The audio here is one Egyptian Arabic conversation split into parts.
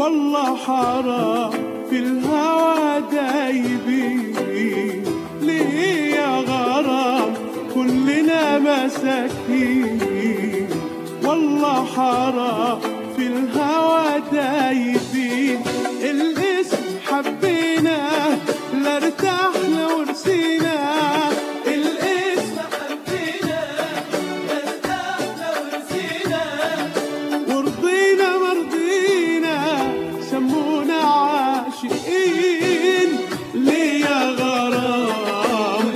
والله حرام في الهوى دايبين ليه يا غرام كلنا مساكين والله حرام في الهوى دايبين الاسم حبينا لا ارتحنا ورسينا الاسم حبينا لا ارتحنا ورسينا ورضينا مرضينا سمونا عاشقين ليه يا غرام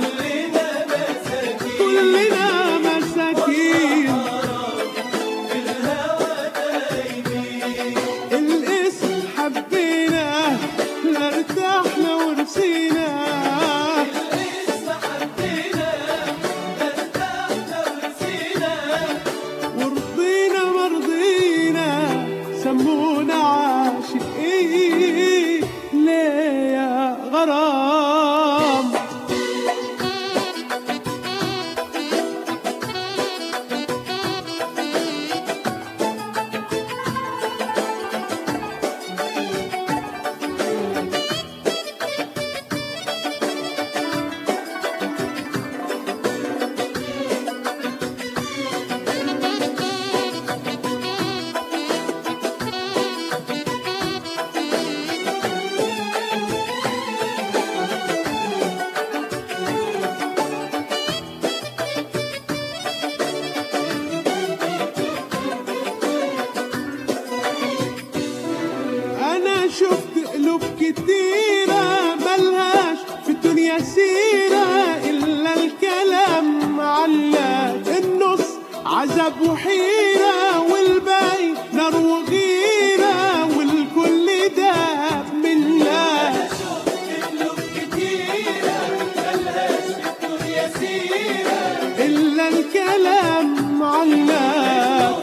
كلنا مساكين الاسم حبينا لا ارتحنا ورسينا ورضينا مرضينا سمونا عاشقين ليه يا غرام انا شفت قلوب كتيرة ملهاش في الدنيا سيرة الا الكلام معلق النص عذاب وحيرة والباقي نار وغيرة والكل ده من لا إلا الكلام معلق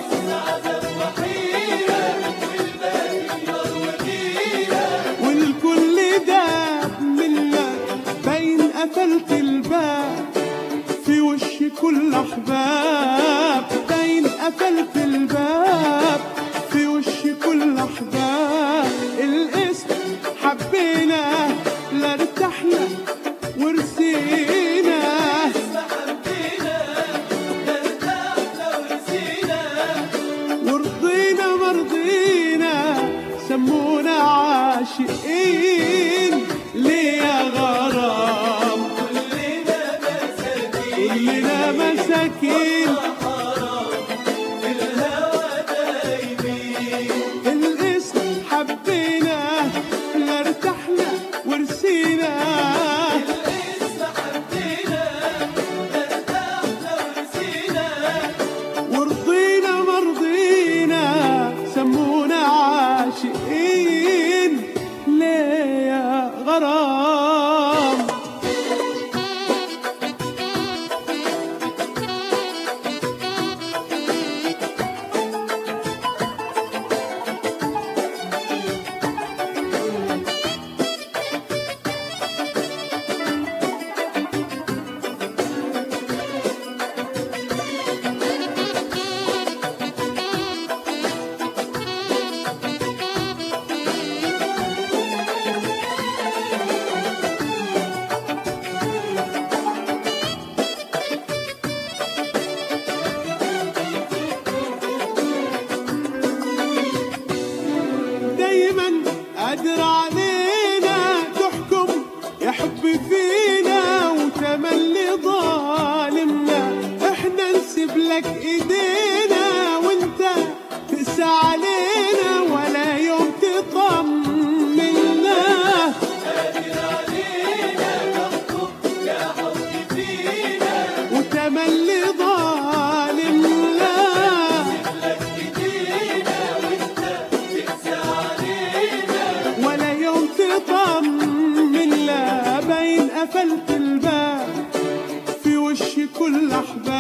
والكل داب منك باين قفلت الباب في وش كل احباب باين قفلت الباب في وش كل احباب الاسم حبينا لا ارتحنا ورسينا ورضينا مرضينا سمونا عاشقين ليه يا غرام كلنا مساكين الاسم حبينا لا ارتحنا ورسينا ورضينا مرضينا سمونا عاشقين ليه يا غرام دايما قادر علينا تحكم يا حب فينا وتملي ظالمنا احنا نسيب لك ايدينا وانت تقسى علينا ولا يوم تطمنا وتملي ظالمنا ولا يوم تطمن لا باين قفلت الباب في وش كل احباب